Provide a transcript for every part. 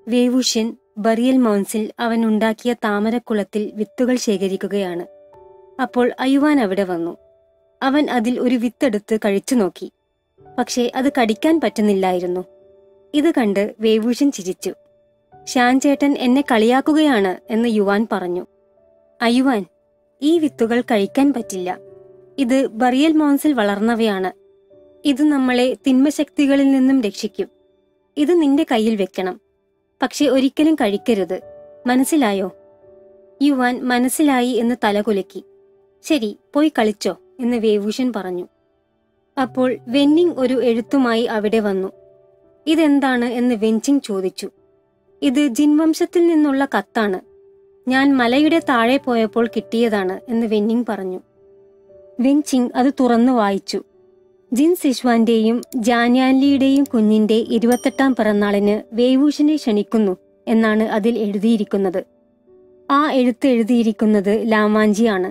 വേവൂഷ്യൻ burial മൗൺസിൽ അവൻ ഉണ്ടാക്കിയ താമരക്കുളത്തിൽ വിത്തുകൾ ശേഖരിക്കുകയാണ് അപ്പോൾ അയുവാൻ അവിടെ വന്നു അവൻ അതിൽ ഒരു വിത്തെടുത്ത് കഴിച്ചു നോക്കി പക്ഷേ അത് കടിക്കാൻ പറ്റുന്നില്ലായിരുന്നു ഇത് കണ്ട് വേവൂഷ്യൻ ചിരിച്ചു ഷാൻ ചേട്ടൻ എന്നെ കളിയാക്കുകയാണ് എന്ന് യുവാൻ പറഞ്ഞു അയുവാൻ ഈ വിത്തുകൾ കഴിക്കാൻ പറ്റില്ല ഇത് ബറിയൽ മോൺസിൽ വളർന്നവയാണ് ഇത് നമ്മളെ തിന്മശക്തികളിൽ നിന്നും രക്ഷിക്കും ഇത് നിന്റെ കയ്യിൽ വെക്കണം പക്ഷെ ഒരിക്കലും കഴിക്കരുത് മനസ്സിലായോ യുവാൻ മനസ്സിലായി എന്ന് തലകുലുക്കി ശരി പോയി കളിച്ചോ എന്ന് വേവൂഷൻ പറഞ്ഞു അപ്പോൾ വെന്നിങ് ഒരു എഴുത്തുമായി അവിടെ വന്നു ഇതെന്താണ് എന്ന് വെഞ്ചിങ് ചോദിച്ചു ഇത് ജിൻവംശത്തിൽ നിന്നുള്ള കത്താണ് ഞാൻ മലയുടെ താഴെ പോയപ്പോൾ കിട്ടിയതാണ് എന്ന് വെന്നിങ് പറഞ്ഞു വെൻചിങ് അത് തുറന്നു വായിച്ചു ജിൻ സിഷ്വാന്റെയും ജാന്യാൻലിയുടെയും കുഞ്ഞിന്റെ ഇരുപത്തെട്ടാം പിറന്നാളിന് വേവൂഷനെ ക്ഷണിക്കുന്നു എന്നാണ് അതിൽ എഴുതിയിരിക്കുന്നത് ആ എഴുത്ത് എഴുതിയിരിക്കുന്നത് ലാമാഞ്ചിയാണ്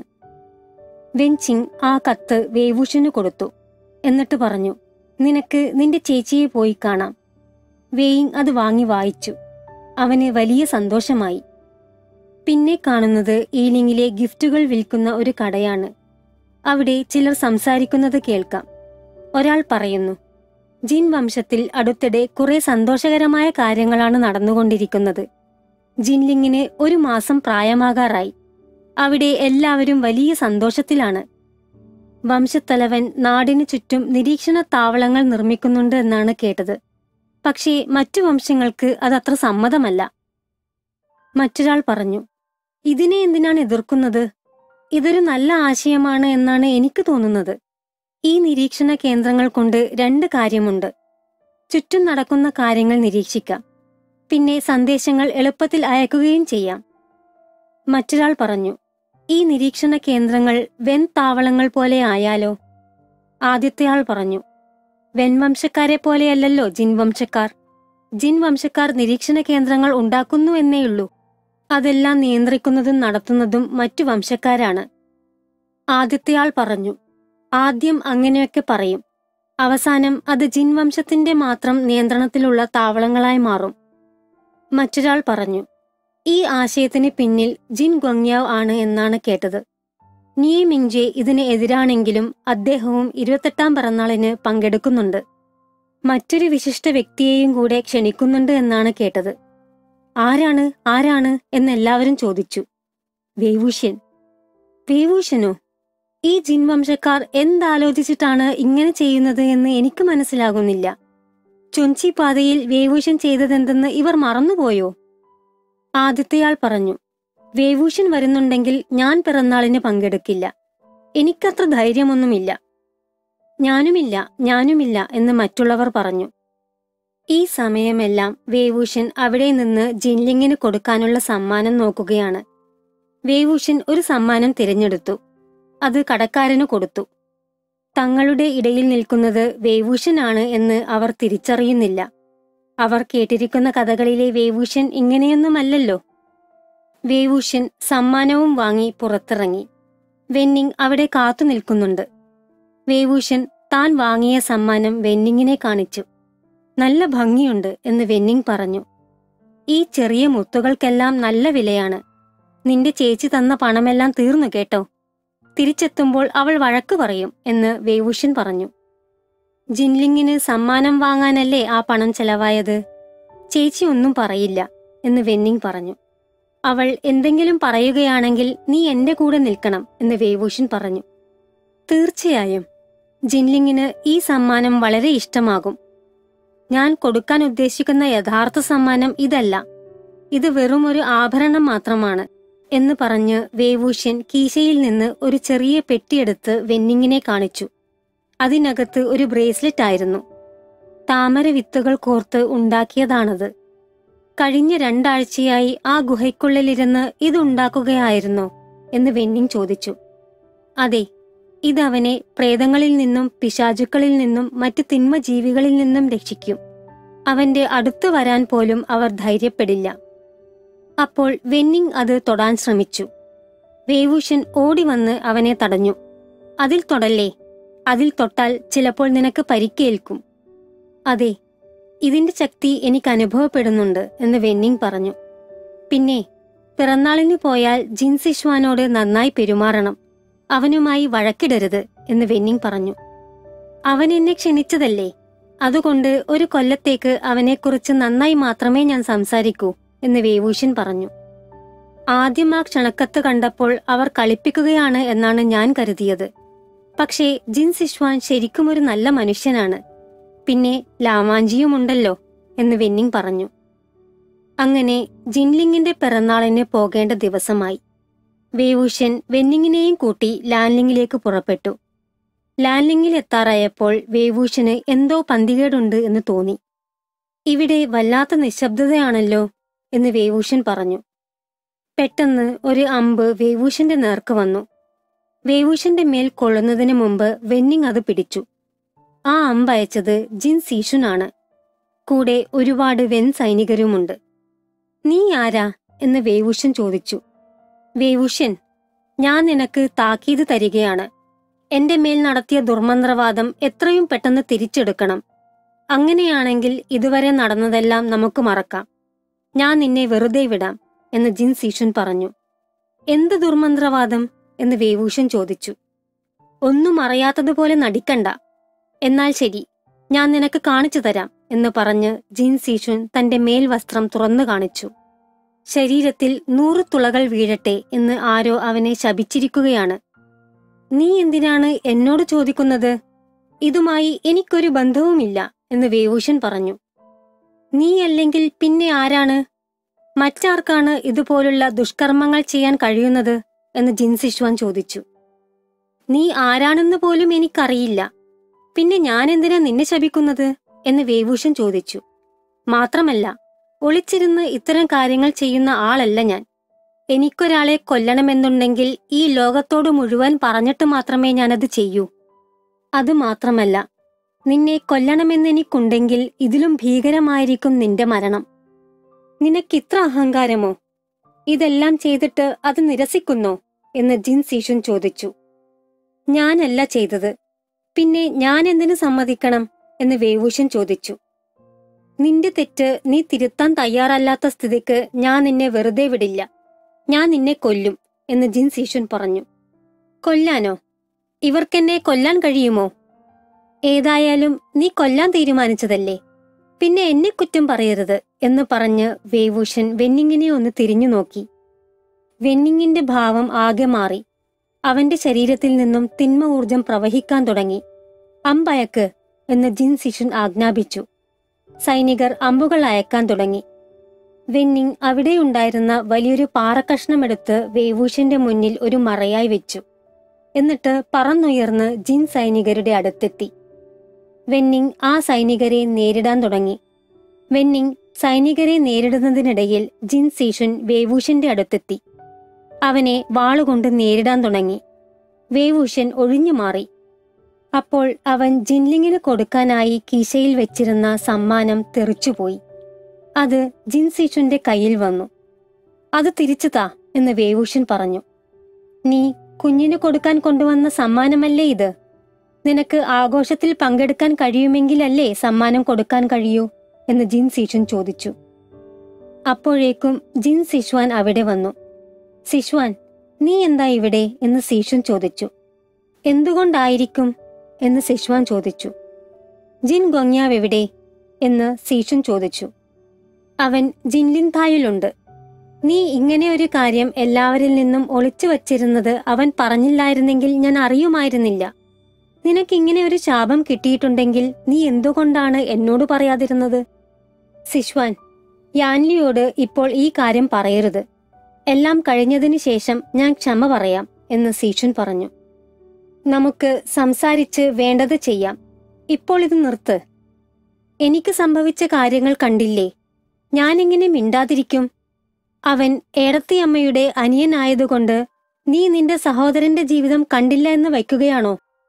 വെൻചിങ് ആ കത്ത് വേവൂഷന് കൊടുത്തു എന്നിട്ട് പറഞ്ഞു നിനക്ക് നിന്റെ ചേച്ചിയെ പോയി കാണാം വേയിങ് അത് വാങ്ങി വായിച്ചു അവന് വലിയ സന്തോഷമായി പിന്നെ കാണുന്നത് ഈലിങ്ങിലെ ഗിഫ്റ്റുകൾ വിൽക്കുന്ന ഒരു കടയാണ് അവിടെ ചിലർ സംസാരിക്കുന്നത് കേൾക്കാം ഒരാൾ പറയുന്നു ജിൻ വംശത്തിൽ അടുത്തിടെ കുറെ സന്തോഷകരമായ കാര്യങ്ങളാണ് നടന്നുകൊണ്ടിരിക്കുന്നത് ജിൻലിങ്ങിന് ഒരു മാസം പ്രായമാകാറായി അവിടെ എല്ലാവരും വലിയ സന്തോഷത്തിലാണ് വംശത്തലവൻ നാടിനു ചുറ്റും നിരീക്ഷണ താവളങ്ങൾ നിർമ്മിക്കുന്നുണ്ട് എന്നാണ് കേട്ടത് പക്ഷേ മറ്റു വംശങ്ങൾക്ക് അതത്ര സമ്മതമല്ല മറ്റൊരാൾ പറഞ്ഞു ഇതിനെ എന്തിനാണ് എതിർക്കുന്നത് ഇതൊരു നല്ല ആശയമാണ് എന്നാണ് എനിക്ക് തോന്നുന്നത് ഈ നിരീക്ഷണ കേന്ദ്രങ്ങൾ കൊണ്ട് രണ്ട് കാര്യമുണ്ട് ചുറ്റും നടക്കുന്ന കാര്യങ്ങൾ നിരീക്ഷിക്കാം പിന്നെ സന്ദേശങ്ങൾ എളുപ്പത്തിൽ അയക്കുകയും ചെയ്യാം മറ്റൊരാൾ പറഞ്ഞു ഈ നിരീക്ഷണ കേന്ദ്രങ്ങൾ വെൻ താവളങ്ങൾ പോലെ ആയാലോ ആദ്യത്തെയാൾ പറഞ്ഞു വെൺവംശക്കാരെ പോലെയല്ലല്ലോ ജിൻ വംശക്കാർ ജിൻ വംശക്കാർ നിരീക്ഷണ കേന്ദ്രങ്ങൾ ഉണ്ടാക്കുന്നു എന്നേയുള്ളൂ അതെല്ലാം നിയന്ത്രിക്കുന്നതും നടത്തുന്നതും മറ്റു വംശക്കാരാണ് ആദ്യത്തെയാൾ പറഞ്ഞു ആദ്യം അങ്ങനെയൊക്കെ പറയും അവസാനം അത് ജിൻ വംശത്തിന്റെ മാത്രം നിയന്ത്രണത്തിലുള്ള താവളങ്ങളായി മാറും മറ്റൊരാൾ പറഞ്ഞു ഈ ആശയത്തിന് പിന്നിൽ ജിൻ ഗൊങ്യാവ് ആണ് എന്നാണ് കേട്ടത് നിയെ മിങ്ജെ ഇതിന് എതിരാണെങ്കിലും അദ്ദേഹവും ഇരുപത്തെട്ടാം പിറന്നാളിന് പങ്കെടുക്കുന്നുണ്ട് മറ്റൊരു വിശിഷ്ട വ്യക്തിയെയും കൂടെ ക്ഷണിക്കുന്നുണ്ട് എന്നാണ് കേട്ടത് ആരാണ് ആരാണ് എന്നെല്ലാവരും ചോദിച്ചു വേവൂഷ്യൻ വേവൂഷ്യനോ ഈ ജിൻ വംശക്കാർ എന്താലോചിച്ചിട്ടാണ് ഇങ്ങനെ ചെയ്യുന്നത് എന്ന് എനിക്ക് മനസ്സിലാകുന്നില്ല ചൊഞ്ചി പാതയിൽ വേവൂഷൻ ചെയ്തതെന്തെന്ന് ഇവർ മറന്നുപോയോ ആദ്യത്തെയാൾ പറഞ്ഞു വേവൂഷൻ വരുന്നുണ്ടെങ്കിൽ ഞാൻ പിറന്നാളിന് പങ്കെടുക്കില്ല എനിക്കത്ര ധൈര്യമൊന്നുമില്ല ഞാനുമില്ല ഞാനുമില്ല എന്ന് മറ്റുള്ളവർ പറഞ്ഞു ഈ സമയമെല്ലാം വേവൂഷൻ അവിടെ നിന്ന് ജിൻലിങ്ങിന് കൊടുക്കാനുള്ള സമ്മാനം നോക്കുകയാണ് വേവൂഷൻ ഒരു സമ്മാനം തിരഞ്ഞെടുത്തു അത് കടക്കാരന് കൊടുത്തു തങ്ങളുടെ ഇടയിൽ നിൽക്കുന്നത് വേവൂഷനാണ് എന്ന് അവർ തിരിച്ചറിയുന്നില്ല അവർ കേട്ടിരിക്കുന്ന കഥകളിലെ വേവൂഷൻ ഇങ്ങനെയൊന്നുമല്ലല്ലോ വേവൂഷൻ സമ്മാനവും വാങ്ങി പുറത്തിറങ്ങി വെന്നിങ് അവിടെ കാത്തു നിൽക്കുന്നുണ്ട് വേവൂഷൻ താൻ വാങ്ങിയ സമ്മാനം വെന്നിങ്ങിനെ കാണിച്ചു നല്ല ഭംഗിയുണ്ട് എന്ന് വെന്നിങ് പറഞ്ഞു ഈ ചെറിയ മുത്തുകൾക്കെല്ലാം നല്ല വിലയാണ് നിന്റെ ചേച്ചി തന്ന പണമെല്ലാം തീർന്നു കേട്ടോ തിരിച്ചെത്തുമ്പോൾ അവൾ വഴക്ക് പറയും എന്ന് വേവൂഷൻ പറഞ്ഞു ജിൻലിങ്ങിന് സമ്മാനം വാങ്ങാനല്ലേ ആ പണം ചെലവായത് ചേച്ചി ഒന്നും പറയില്ല എന്ന് വെന്നിങ് പറഞ്ഞു അവൾ എന്തെങ്കിലും പറയുകയാണെങ്കിൽ നീ എന്റെ കൂടെ നിൽക്കണം എന്ന് വേവൂഷൻ പറഞ്ഞു തീർച്ചയായും ജിൻലിങ്ങിന് ഈ സമ്മാനം വളരെ ഇഷ്ടമാകും ഞാൻ കൊടുക്കാൻ ഉദ്ദേശിക്കുന്ന യഥാർത്ഥ സമ്മാനം ഇതല്ല ഇത് വെറും ഒരു ആഭരണം മാത്രമാണ് എന്ന് പറഞ്ഞ് വേവൂഷ്യൻ കീശയിൽ നിന്ന് ഒരു ചെറിയ പെട്ടിയെടുത്ത് വെന്നിങ്ങിനെ കാണിച്ചു അതിനകത്ത് ഒരു ബ്രേസ്ലെറ്റ് ആയിരുന്നു താമര വിത്തുകൾ കോർത്ത് ഉണ്ടാക്കിയതാണത് കഴിഞ്ഞ രണ്ടാഴ്ചയായി ആ ഗുഹയ്ക്കുള്ളിലിരുന്ന് ഇതുണ്ടാക്കുകയായിരുന്നോ എന്ന് വെന്നിങ് ചോദിച്ചു അതെ ഇതവനെ പ്രേതങ്ങളിൽ നിന്നും പിശാചുക്കളിൽ നിന്നും മറ്റ് തിന്മ ജീവികളിൽ നിന്നും രക്ഷിക്കും അവന്റെ അടുത്തു വരാൻ പോലും അവർ ധൈര്യപ്പെടില്ല അപ്പോൾ വെന്നിങ് അത് തൊടാൻ ശ്രമിച്ചു വേവൂഷൻ ഓടി വന്ന് അവനെ തടഞ്ഞു അതിൽ തൊടല്ലേ അതിൽ തൊട്ടാൽ ചിലപ്പോൾ നിനക്ക് പരിക്കേൽക്കും അതെ ഇതിന്റെ ശക്തി എനിക്ക് അനുഭവപ്പെടുന്നുണ്ട് എന്ന് വെന്നിങ് പറഞ്ഞു പിന്നെ പിറന്നാളിന് പോയാൽ ജിൻസിഷ്വാനോട് നന്നായി പെരുമാറണം അവനുമായി വഴക്കിടരുത് എന്ന് വെന്നിങ് പറഞ്ഞു അവൻ എന്നെ ക്ഷണിച്ചതല്ലേ അതുകൊണ്ട് ഒരു കൊല്ലത്തേക്ക് അവനെക്കുറിച്ച് നന്നായി മാത്രമേ ഞാൻ സംസാരിക്കൂ എന്ന് വേവൂഷൻ പറഞ്ഞു ആദ്യം ആ ക്ഷണക്കത്ത് കണ്ടപ്പോൾ അവർ കളിപ്പിക്കുകയാണ് എന്നാണ് ഞാൻ കരുതിയത് പക്ഷേ ജിൻ സിഷ്വാൻ ശരിക്കും ഒരു നല്ല മനുഷ്യനാണ് പിന്നെ ലാമാഞ്ചിയുമുണ്ടല്ലോ എന്ന് വെന്നിങ് പറഞ്ഞു അങ്ങനെ ജിൻലിങ്ങിന്റെ പിറന്നാളിന് പോകേണ്ട ദിവസമായി വേവൂഷൻ വെന്നിങ്ങിനെയും കൂട്ടി ലാൻലിങ്ങിലേക്ക് പുറപ്പെട്ടു ലാൻലിങ്ങിൽ എത്താറായപ്പോൾ വേവൂഷന് എന്തോ പന്തികേടുണ്ട് എന്ന് തോന്നി ഇവിടെ വല്ലാത്ത നിശബ്ദതയാണല്ലോ എന്ന് വേവൂഷൻ പറഞ്ഞു പെട്ടെന്ന് ഒരു അമ്പ് വേവൂഷന്റെ നേർക്ക് വന്നു വേവൂഷന്റെ മേൽ കൊള്ളുന്നതിന് മുമ്പ് വെന്നിങ് അത് പിടിച്ചു ആ അമ്പ് അയച്ചത് ജിൻ സീഷുനാണ് കൂടെ ഒരുപാട് വെൻ സൈനികരുമുണ്ട് നീ ആരാ എന്ന് വേവൂഷൻ ചോദിച്ചു വേവൂഷൻ ഞാൻ നിനക്ക് താക്കീത് തരികയാണ് എന്റെ മേൽ നടത്തിയ ദുർമന്ത്രവാദം എത്രയും പെട്ടെന്ന് തിരിച്ചെടുക്കണം അങ്ങനെയാണെങ്കിൽ ഇതുവരെ നടന്നതെല്ലാം നമുക്ക് മറക്കാം ഞാൻ നിന്നെ വെറുതെ വിടാം എന്ന് ജിൻ സീഷുൻ പറഞ്ഞു എന്ത് ദുർമന്ത്രവാദം എന്ന് വേവൂഷൻ ചോദിച്ചു ഒന്നും അറിയാത്തതുപോലെ നടിക്കണ്ട എന്നാൽ ശരി ഞാൻ നിനക്ക് കാണിച്ചു തരാം എന്ന് പറഞ്ഞ് ജിൻ സീഷുൻ തന്റെ മേൽവസ്ത്രം തുറന്നു കാണിച്ചു ശരീരത്തിൽ നൂറ് തുളകൾ വീഴട്ടെ എന്ന് ആരോ അവനെ ശപിച്ചിരിക്കുകയാണ് നീ എന്തിനാണ് എന്നോട് ചോദിക്കുന്നത് ഇതുമായി എനിക്കൊരു ബന്ധവുമില്ല എന്ന് വേവൂഷൻ പറഞ്ഞു നീയല്ലെങ്കിൽ പിന്നെ ആരാണ് മറ്റാർക്കാണ് ഇതുപോലുള്ള ദുഷ്കർമ്മങ്ങൾ ചെയ്യാൻ കഴിയുന്നത് എന്ന് ജിൻസിഷ്വാൻ ചോദിച്ചു നീ ആരാണെന്ന് പോലും എനിക്കറിയില്ല പിന്നെ ഞാൻ എന്തിനാ നിന്നെ ശപിക്കുന്നത് എന്ന് വേവൂഷൻ ചോദിച്ചു മാത്രമല്ല ഒളിച്ചിരുന്ന് ഇത്തരം കാര്യങ്ങൾ ചെയ്യുന്ന ആളല്ല ഞാൻ എനിക്കൊരാളെ കൊല്ലണമെന്നുണ്ടെങ്കിൽ ഈ ലോകത്തോട് മുഴുവൻ പറഞ്ഞിട്ട് മാത്രമേ ഞാനത് ചെയ്യൂ അത് മാത്രമല്ല നിന്നെ കൊല്ലണമെന്നെനിക്കുണ്ടെങ്കിൽ ഇതിലും ഭീകരമായിരിക്കും നിന്റെ മരണം നിനക്കിത്ര അഹങ്കാരമോ ഇതെല്ലാം ചെയ്തിട്ട് അത് നിരസിക്കുന്നോ എന്ന് ജിൻ സീഷുൻ ചോദിച്ചു ഞാനല്ല ചെയ്തത് പിന്നെ ഞാൻ എന്തിനു സമ്മതിക്കണം എന്ന് വേവൂഷൻ ചോദിച്ചു നിന്റെ തെറ്റ് നീ തിരുത്താൻ തയ്യാറല്ലാത്ത സ്ഥിതിക്ക് ഞാൻ നിന്നെ വെറുതെ വിടില്ല ഞാൻ നിന്നെ കൊല്ലും എന്ന് ജിൻ സീഷുൻ പറഞ്ഞു കൊല്ലാനോ ഇവർക്കെന്നെ കൊല്ലാൻ കഴിയുമോ ഏതായാലും നീ കൊല്ലാൻ തീരുമാനിച്ചതല്ലേ പിന്നെ എന്നെ കുറ്റം പറയരുത് എന്ന് പറഞ്ഞ് വേവൂഷൻ വെന്നിങ്ങിനെ ഒന്ന് തിരിഞ്ഞു നോക്കി വെന്നിങ്ങിന്റെ ഭാവം ആകെ മാറി അവന്റെ ശരീരത്തിൽ നിന്നും തിന്മ ഊർജം പ്രവഹിക്കാൻ തുടങ്ങി അമ്പയക്ക് എന്ന് ജിൻ സിഷൻ ആജ്ഞാപിച്ചു സൈനികർ അമ്പുകൾ അയക്കാൻ തുടങ്ങി വെന്നിങ് അവിടെയുണ്ടായിരുന്ന വലിയൊരു പാറക്കഷ്ണമെടുത്ത് വേവൂഷന്റെ മുന്നിൽ ഒരു മറയായി വെച്ചു എന്നിട്ട് പറന്നുയർന്ന് ജിൻ സൈനികരുടെ അടുത്തെത്തി വെന്നിങ് ആ സൈനികരെ നേരിടാൻ തുടങ്ങി വെന്നിങ് സൈനികരെ നേരിടുന്നതിനിടയിൽ ജിൻ സീഷുൻ വേവൂഷന്റെ അടുത്തെത്തി അവനെ വാളുകൊണ്ട് നേരിടാൻ തുടങ്ങി വേവൂഷൻ ഒഴിഞ്ഞു മാറി അപ്പോൾ അവൻ ജിൻലിങ്ങിന് കൊടുക്കാനായി കീശയിൽ വെച്ചിരുന്ന സമ്മാനം തെറിച്ചുപോയി അത് ജിൻ സീഷുന്റെ കയ്യിൽ വന്നു അത് തിരിച്ചു താ എന്ന് വേവൂഷൻ പറഞ്ഞു നീ കുഞ്ഞിന് കൊടുക്കാൻ കൊണ്ടുവന്ന സമ്മാനമല്ലേ ഇത് നിനക്ക് ആഘോഷത്തിൽ പങ്കെടുക്കാൻ കഴിയുമെങ്കിലല്ലേ സമ്മാനം കൊടുക്കാൻ കഴിയൂ എന്ന് ജിൻ സീഷുൻ ചോദിച്ചു അപ്പോഴേക്കും ജിൻ സിഷ്വാൻ അവിടെ വന്നു സിഷ്വാൻ നീ എന്താ ഇവിടെ എന്ന് സീഷുൻ ചോദിച്ചു എന്തുകൊണ്ടായിരിക്കും എന്ന് സിഷ്വാൻ ചോദിച്ചു ജിൻ ഗൊങ്യാവ് എവിടെ എന്ന് സീഷുൻ ചോദിച്ചു അവൻ ജിൻലിൻതായിലുണ്ട് നീ ഇങ്ങനെ ഒരു കാര്യം എല്ലാവരിൽ നിന്നും ഒളിച്ചു വച്ചിരുന്നത് അവൻ പറഞ്ഞില്ലായിരുന്നെങ്കിൽ ഞാൻ അറിയുമായിരുന്നില്ല നിനക്കിങ്ങനെ ഒരു ശാപം കിട്ടിയിട്ടുണ്ടെങ്കിൽ നീ എന്തുകൊണ്ടാണ് എന്നോട് പറയാതിരുന്നത് സിഷ്വാൻ യാൻലിയോട് ഇപ്പോൾ ഈ കാര്യം പറയരുത് എല്ലാം കഴിഞ്ഞതിന് ശേഷം ഞാൻ ക്ഷമ പറയാം എന്ന് സീഷുൻ പറഞ്ഞു നമുക്ക് സംസാരിച്ച് വേണ്ടത് ചെയ്യാം ഇപ്പോൾ ഇത് നിർത്ത് എനിക്ക് സംഭവിച്ച കാര്യങ്ങൾ കണ്ടില്ലേ ഞാനെങ്ങനെ മിണ്ടാതിരിക്കും അവൻ ഏടത്തിയമ്മയുടെ അനിയനായതുകൊണ്ട് നീ നിന്റെ സഹോദരന്റെ ജീവിതം കണ്ടില്ല എന്ന് വയ്ക്കുകയാണോ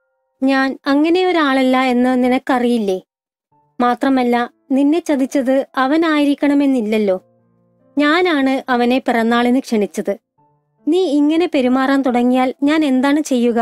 ഞാൻ അങ്ങനെ ഒരാളല്ല എന്ന് നിനക്കറിയില്ലേ മാത്രമല്ല നിന്നെ ചതിച്ചത് അവനായിരിക്കണമെന്നില്ലല്ലോ ഞാനാണ് അവനെ പിറന്നാളിന് ക്ഷണിച്ചത് നീ ഇങ്ങനെ പെരുമാറാൻ തുടങ്ങിയാൽ ഞാൻ എന്താണ് ചെയ്യുക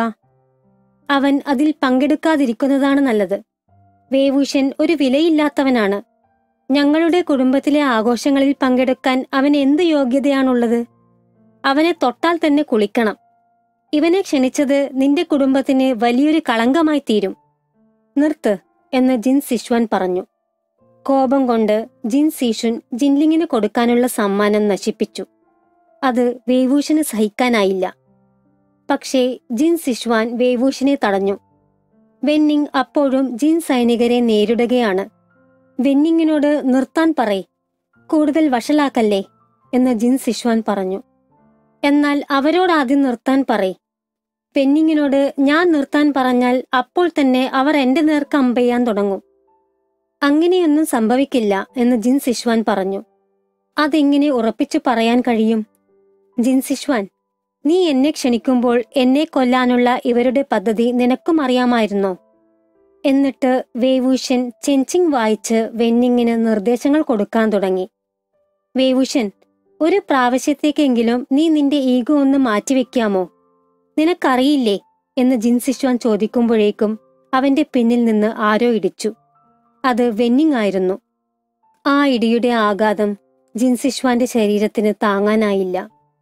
അവൻ അതിൽ പങ്കെടുക്കാതിരിക്കുന്നതാണ് നല്ലത് വേവൂഷൻ ഒരു വിലയില്ലാത്തവനാണ് ഞങ്ങളുടെ കുടുംബത്തിലെ ആഘോഷങ്ങളിൽ പങ്കെടുക്കാൻ അവന് എന്ത് യോഗ്യതയാണുള്ളത് അവനെ തൊട്ടാൽ തന്നെ കുളിക്കണം ഇവനെ ക്ഷണിച്ചത് നിന്റെ കുടുംബത്തിന് വലിയൊരു കളങ്കമായി തീരും നിർത്ത് എന്ന് ജിൻ സിഷ്വാൻ പറഞ്ഞു കോപം കൊണ്ട് ജിൻ സീഷുൻ ജിൻലിങ്ങിന് കൊടുക്കാനുള്ള സമ്മാനം നശിപ്പിച്ചു അത് വേവൂഷിന് സഹിക്കാനായില്ല പക്ഷേ ജിൻ സിഷ്വാൻ വേവൂഷിനെ തടഞ്ഞു വെന്നിങ് അപ്പോഴും ജിൻ സൈനികരെ നേരിടുകയാണ് വെന്നിങ്ങിനോട് നിർത്താൻ പറയ് കൂടുതൽ വഷളാക്കല്ലേ എന്ന് ജിൻ സിഷ്വാൻ പറഞ്ഞു എന്നാൽ അവരോടാദ്യം നിർത്താൻ പറയ് പെന്നിങ്ങിനോട് ഞാൻ നിർത്താൻ പറഞ്ഞാൽ അപ്പോൾ തന്നെ അവർ എന്റെ നേർക്ക് അമ്പെയ്യാൻ തുടങ്ങും അങ്ങനെയൊന്നും സംഭവിക്കില്ല എന്ന് ജിൻ സിഷ്വാൻ പറഞ്ഞു അതെങ്ങനെ ഉറപ്പിച്ചു പറയാൻ കഴിയും ജിൻ സിഷ്വാൻ നീ എന്നെ ക്ഷണിക്കുമ്പോൾ എന്നെ കൊല്ലാനുള്ള ഇവരുടെ പദ്ധതി നിനക്കും അറിയാമായിരുന്നോ എന്നിട്ട് വേവൂഷൻ ചെഞ്ചിങ് വായിച്ച് വെന്നിങ്ങിന് നിർദ്ദേശങ്ങൾ കൊടുക്കാൻ തുടങ്ങി വേവൂഷൻ ഒരു പ്രാവശ്യത്തേക്കെങ്കിലും നീ നിന്റെ ഈഗോ ഒന്ന് മാറ്റിവെക്കാമോ നിനക്കറിയില്ലേ എന്ന് ജിൻ സിഷ്വാൻ ചോദിക്കുമ്പോഴേക്കും അവന്റെ പിന്നിൽ നിന്ന് ആരോ ഇടിച്ചു അത് വെന്നിങ് ആയിരുന്നു ആ ഇടിയുടെ ആഘാതം ജിൻ സിഷ്വാന്റെ ശരീരത്തിന് താങ്ങാനായില്ല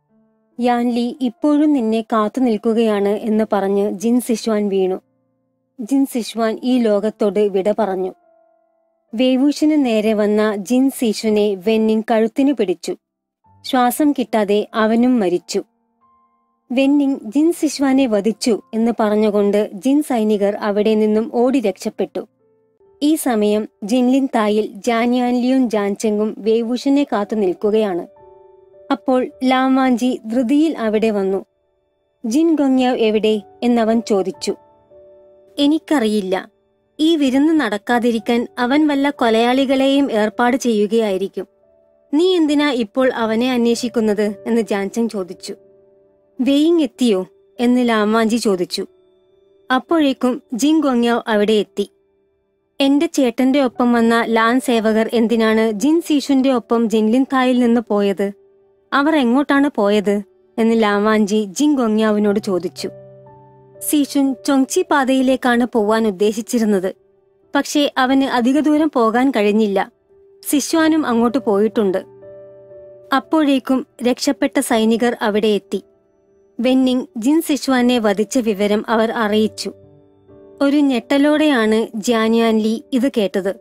യാൻലി ഇപ്പോഴും നിന്നെ കാത്തു നിൽക്കുകയാണ് എന്ന് പറഞ്ഞ് ജിൻ സിഷ്വാൻ വീണു ജിൻ സിഷ്വാൻ ഈ ലോകത്തോട് വിട പറഞ്ഞു വേവൂഷിന് നേരെ വന്ന ജിൻ സീഷുനെ വെന്നിങ് കഴുത്തിനു പിടിച്ചു ശ്വാസം കിട്ടാതെ അവനും മരിച്ചു വെന്നിങ് ജിൻ സിഷ്വാനെ വധിച്ചു എന്ന് പറഞ്ഞുകൊണ്ട് ജിൻ സൈനികർ അവിടെ നിന്നും ഓടി രക്ഷപ്പെട്ടു ഈ സമയം ജിൻലിൻ തായിൽ ജാൻയാൻലിയും ജാൻചെങ്ങും വേവൂഷിനെ കാത്തു നിൽക്കുകയാണ് അപ്പോൾ ലാംവാഞ്ചി ധൃതിയിൽ അവിടെ വന്നു ജിൻ ഗൊങ്യാവ് എവിടെ എന്നവൻ ചോദിച്ചു എനിക്കറിയില്ല ഈ വിരുന്ന് നടക്കാതിരിക്കാൻ അവൻ വല്ല കൊലയാളികളെയും ഏർപ്പാട് ചെയ്യുകയായിരിക്കും നീ എന്തിനാ ഇപ്പോൾ അവനെ അന്വേഷിക്കുന്നത് എന്ന് ജാൻചങ് ചോദിച്ചു വെയിങ് എത്തിയോ എന്ന് ലാമാഞ്ചി ചോദിച്ചു അപ്പോഴേക്കും ജിൻ ഗൊങ്യാവ് അവിടെ എത്തി എന്റെ ചേട്ടന്റെ ഒപ്പം വന്ന ലാൻ സേവകർ എന്തിനാണ് ജിൻ സീഷുന്റെ ഒപ്പം ജിൻലിൻ തായിൽ നിന്ന് പോയത് അവർ എങ്ങോട്ടാണ് പോയത് എന്ന് ലാവാഞ്ചി ജിൻ ഗൊങ്യാവിനോട് ചോദിച്ചു സീഷുൻ ചൊങ്ചി പാതയിലേക്കാണ് പോവാൻ ഉദ്ദേശിച്ചിരുന്നത് പക്ഷേ അവന് അധിക ദൂരം പോകാൻ കഴിഞ്ഞില്ല സിശ്വാനും അങ്ങോട്ട് പോയിട്ടുണ്ട് അപ്പോഴേക്കും രക്ഷപ്പെട്ട സൈനികർ അവിടെ എത്തി വെന്നിങ് ജിൻ സിശ്വാനെ വധിച്ച വിവരം അവർ അറിയിച്ചു ഒരു ഞെട്ടലോടെയാണ് ജ്യാൻയാൻലി ഇത് കേട്ടത്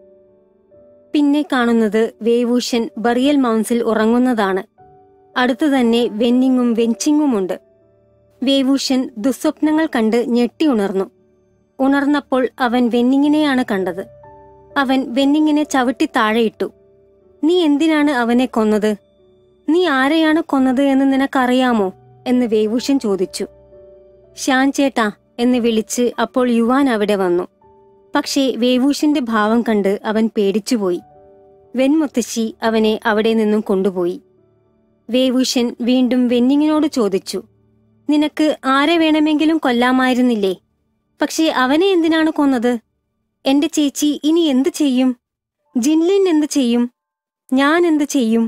പിന്നെ കാണുന്നത് വേവൂഷൻ ബറിയൽ മൗൺസിൽ ഉറങ്ങുന്നതാണ് അടുത്തു തന്നെ വെന്നിങ്ങും വെഞ്ചിങ്ങുമുണ്ട് വേവൂഷൻ ദുസ്വപ്നങ്ങൾ കണ്ട് ഞെട്ടി ഉണർന്നു ഉണർന്നപ്പോൾ അവൻ വെന്നിങ്ങിനെയാണ് കണ്ടത് അവൻ വെന്നിങ്ങിനെ ചവിട്ടി താഴെയിട്ടു നീ എന്തിനാണ് അവനെ കൊന്നത് നീ ആരെയാണ് കൊന്നത് എന്ന് നിനക്കറിയാമോ എന്ന് വേവൂഷൻ ചോദിച്ചു ഷാൻ ചേട്ടാ എന്ന് വിളിച്ച് അപ്പോൾ യുവാൻ അവിടെ വന്നു പക്ഷേ വേവൂഷിന്റെ ഭാവം കണ്ട് അവൻ പേടിച്ചുപോയി വെൺമുത്തശ്ശി അവനെ അവിടെ നിന്നും കൊണ്ടുപോയി വേവൂഷൻ വീണ്ടും വെന്നിങ്ങിനോട് ചോദിച്ചു നിനക്ക് ആരെ വേണമെങ്കിലും കൊല്ലാമായിരുന്നില്ലേ പക്ഷേ അവനെ എന്തിനാണ് കൊന്നത് എന്റെ ചേച്ചി ഇനി എന്ത് ചെയ്യും ജിൻലിൻ എന്ത് ചെയ്യും ഞാൻ എന്ത് ചെയ്യും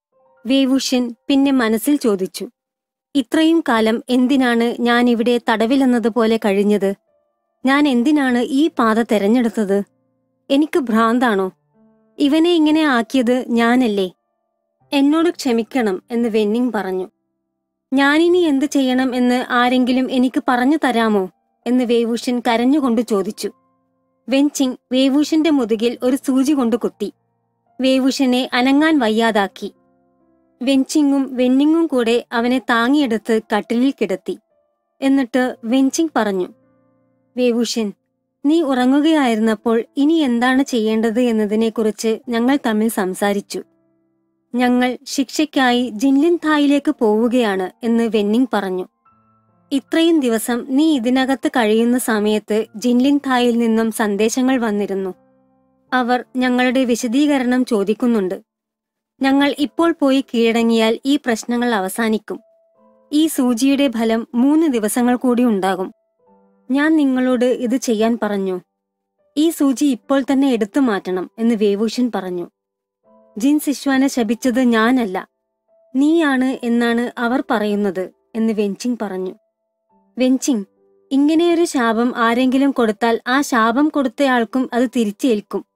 വേവൂഷൻ പിന്നെ മനസ്സിൽ ചോദിച്ചു ഇത്രയും കാലം എന്തിനാണ് ഞാൻ ഇവിടെ തടവിലെന്നതുപോലെ കഴിഞ്ഞത് ഞാൻ എന്തിനാണ് ഈ പാത തെരഞ്ഞെടുത്തത് എനിക്ക് ഭ്രാന്താണോ ഇവനെ ഇങ്ങനെ ആക്കിയത് ഞാനല്ലേ എന്നോട് ക്ഷമിക്കണം എന്ന് വെന്നിങ് പറഞ്ഞു ഞാനിനി എന്ത് ചെയ്യണം എന്ന് ആരെങ്കിലും എനിക്ക് പറഞ്ഞു തരാമോ എന്ന് വേവൂഷൻ കരഞ്ഞുകൊണ്ട് ചോദിച്ചു വെഞ്ചിങ് വേവൂഷന്റെ മുതുകിൽ ഒരു സൂചി കൊണ്ട് കുത്തി വേവൂഷനെ അനങ്ങാൻ വയ്യാതാക്കി വെഞ്ചിങ്ങും വെന്നിങ്ങും കൂടെ അവനെ താങ്ങിയെടുത്ത് കട്ടിലിൽ കിടത്തി എന്നിട്ട് വെഞ്ചിങ് പറഞ്ഞു വേവൂഷൻ നീ ഉറങ്ങുകയായിരുന്നപ്പോൾ ഇനി എന്താണ് ചെയ്യേണ്ടത് എന്നതിനെക്കുറിച്ച് ഞങ്ങൾ തമ്മിൽ സംസാരിച്ചു ഞങ്ങൾ ശിക്ഷയ്ക്കായി ജിൻലിൻ തായിലേക്ക് പോവുകയാണ് എന്ന് വെന്നിങ് പറഞ്ഞു ഇത്രയും ദിവസം നീ ഇതിനകത്ത് കഴിയുന്ന സമയത്ത് ജിൻലിൻ തായിൽ നിന്നും സന്ദേശങ്ങൾ വന്നിരുന്നു അവർ ഞങ്ങളുടെ വിശദീകരണം ചോദിക്കുന്നുണ്ട് ഞങ്ങൾ ഇപ്പോൾ പോയി കീഴടങ്ങിയാൽ ഈ പ്രശ്നങ്ങൾ അവസാനിക്കും ഈ സൂചിയുടെ ഫലം മൂന്ന് ദിവസങ്ങൾ കൂടി ഉണ്ടാകും ഞാൻ നിങ്ങളോട് ഇത് ചെയ്യാൻ പറഞ്ഞു ഈ സൂചി ഇപ്പോൾ തന്നെ എടുത്തു മാറ്റണം എന്ന് വേവൂഷൻ പറഞ്ഞു ജിൻ സിശ്വാനെ ശപിച്ചത് ഞാനല്ല നീയാണ് എന്നാണ് അവർ പറയുന്നത് എന്ന് വെഞ്ചിങ് പറഞ്ഞു വെഞ്ചിങ് ഇങ്ങനെയൊരു ശാപം ആരെങ്കിലും കൊടുത്താൽ ആ ശാപം കൊടുത്തയാൾക്കും അത് തിരിച്ചേൽക്കും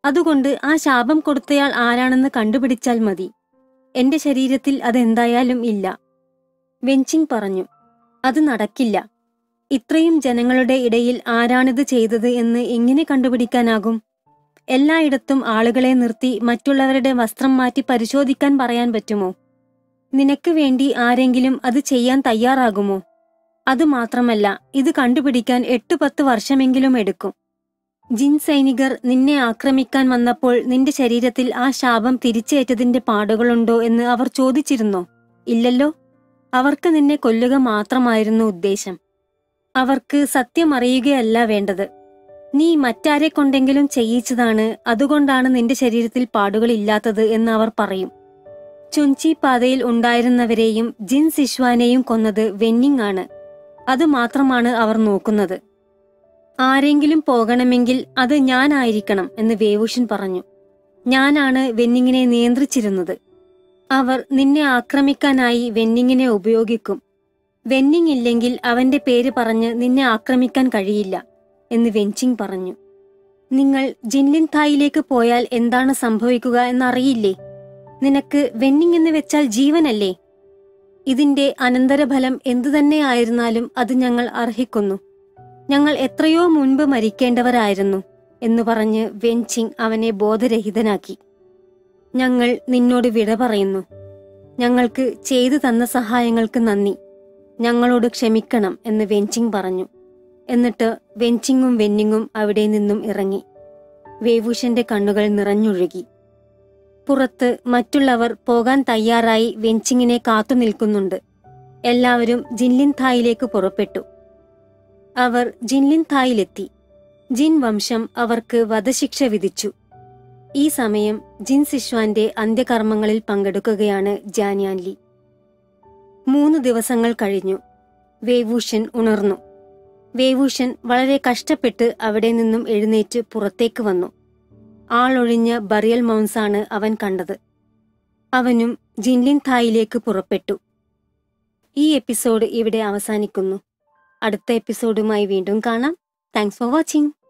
അതുകൊണ്ട് ആ ശാപം കൊടുത്തയാൾ ആരാണെന്ന് കണ്ടുപിടിച്ചാൽ മതി എന്റെ ശരീരത്തിൽ അതെന്തായാലും ഇല്ല വെഞ്ചിങ് പറഞ്ഞു അത് നടക്കില്ല ഇത്രയും ജനങ്ങളുടെ ഇടയിൽ ആരാണിത് ചെയ്തത് എന്ന് എങ്ങനെ കണ്ടുപിടിക്കാനാകും എല്ലായിടത്തും ആളുകളെ നിർത്തി മറ്റുള്ളവരുടെ വസ്ത്രം മാറ്റി പരിശോധിക്കാൻ പറയാൻ പറ്റുമോ നിനക്ക് വേണ്ടി ആരെങ്കിലും അത് ചെയ്യാൻ തയ്യാറാകുമോ അതുമാത്രമല്ല ഇത് കണ്ടുപിടിക്കാൻ എട്ട് പത്ത് വർഷമെങ്കിലും എടുക്കും ജിൻ സൈനികർ നിന്നെ ആക്രമിക്കാൻ വന്നപ്പോൾ നിന്റെ ശരീരത്തിൽ ആ ശാപം തിരിച്ചേറ്റതിന്റെ പാടുകളുണ്ടോ എന്ന് അവർ ചോദിച്ചിരുന്നോ ഇല്ലല്ലോ അവർക്ക് നിന്നെ കൊല്ലുക മാത്രമായിരുന്നു ഉദ്ദേശം അവർക്ക് സത്യം അറിയുകയല്ല വേണ്ടത് നീ മറ്റാരെ കൊണ്ടെങ്കിലും ചെയ്യിച്ചതാണ് അതുകൊണ്ടാണ് നിന്റെ ശരീരത്തിൽ പാടുകളില്ലാത്തത് എന്ന് അവർ പറയും ചുഞ്ചി പാതയിൽ ഉണ്ടായിരുന്നവരെയും ജിൻ സിഷ്വാനെയും കൊന്നത് വെന്നിങ് ആണ് അത് മാത്രമാണ് അവർ നോക്കുന്നത് ആരെങ്കിലും പോകണമെങ്കിൽ അത് ഞാനായിരിക്കണം എന്ന് വേവൂഷൻ പറഞ്ഞു ഞാനാണ് വെന്നിങ്ങിനെ നിയന്ത്രിച്ചിരുന്നത് അവർ നിന്നെ ആക്രമിക്കാനായി വെന്നിങ്ങിനെ ഉപയോഗിക്കും വെന്നിങ് ഇല്ലെങ്കിൽ അവന്റെ പേര് പറഞ്ഞ് നിന്നെ ആക്രമിക്കാൻ കഴിയില്ല എന്ന് വെഞ്ചിങ് പറഞ്ഞു നിങ്ങൾ ജിൻലിൻ തായിലേക്ക് പോയാൽ എന്താണ് സംഭവിക്കുക എന്നറിയില്ലേ നിനക്ക് വെന്നിങ് എന്ന് വെച്ചാൽ ജീവനല്ലേ ഇതിന്റെ അനന്തരഫലം എന്തുതന്നെയായിരുന്നാലും അത് ഞങ്ങൾ അർഹിക്കുന്നു ഞങ്ങൾ എത്രയോ മുൻപ് മരിക്കേണ്ടവരായിരുന്നു എന്ന് പറഞ്ഞ് വെൻചിങ് അവനെ ബോധരഹിതനാക്കി ഞങ്ങൾ നിന്നോട് വിട പറയുന്നു ഞങ്ങൾക്ക് ചെയ്തു തന്ന സഹായങ്ങൾക്ക് നന്ദി ഞങ്ങളോട് ക്ഷമിക്കണം എന്ന് വെൻചിങ് പറഞ്ഞു എന്നിട്ട് വെൻചിങ്ങും വെന്നിങ്ങും അവിടെ നിന്നും ഇറങ്ങി വേവൂഷന്റെ കണ്ണുകൾ നിറഞ്ഞൊഴുകി പുറത്ത് മറ്റുള്ളവർ പോകാൻ തയ്യാറായി വെൻചിങ്ങിനെ കാത്തു നിൽക്കുന്നുണ്ട് എല്ലാവരും ജിൻലിൻ തായിലേക്ക് പുറപ്പെട്ടു അവർ ജിൻലിൻ തായിലെത്തി ജിൻ വംശം അവർക്ക് വധശിക്ഷ വിധിച്ചു ഈ സമയം ജിൻ സിഷ്വാന്റെ അന്ത്യകർമ്മങ്ങളിൽ പങ്കെടുക്കുകയാണ് ജാന്യാൻലി മൂന്ന് ദിവസങ്ങൾ കഴിഞ്ഞു വേവൂഷൻ ഉണർന്നു വേവൂഷൻ വളരെ കഷ്ടപ്പെട്ട് അവിടെ നിന്നും എഴുന്നേറ്റ് പുറത്തേക്ക് വന്നു ആളൊഴിഞ്ഞ ബറിയൽ മൗൺസാണ് അവൻ കണ്ടത് അവനും ജിൻലിൻ തായിലേക്ക് പുറപ്പെട്ടു ഈ എപ്പിസോഡ് ഇവിടെ അവസാനിക്കുന്നു അടുത്ത എപ്പിസോഡുമായി വീണ്ടും കാണാം താങ്ക്സ് ഫോർ വാച്ചിങ്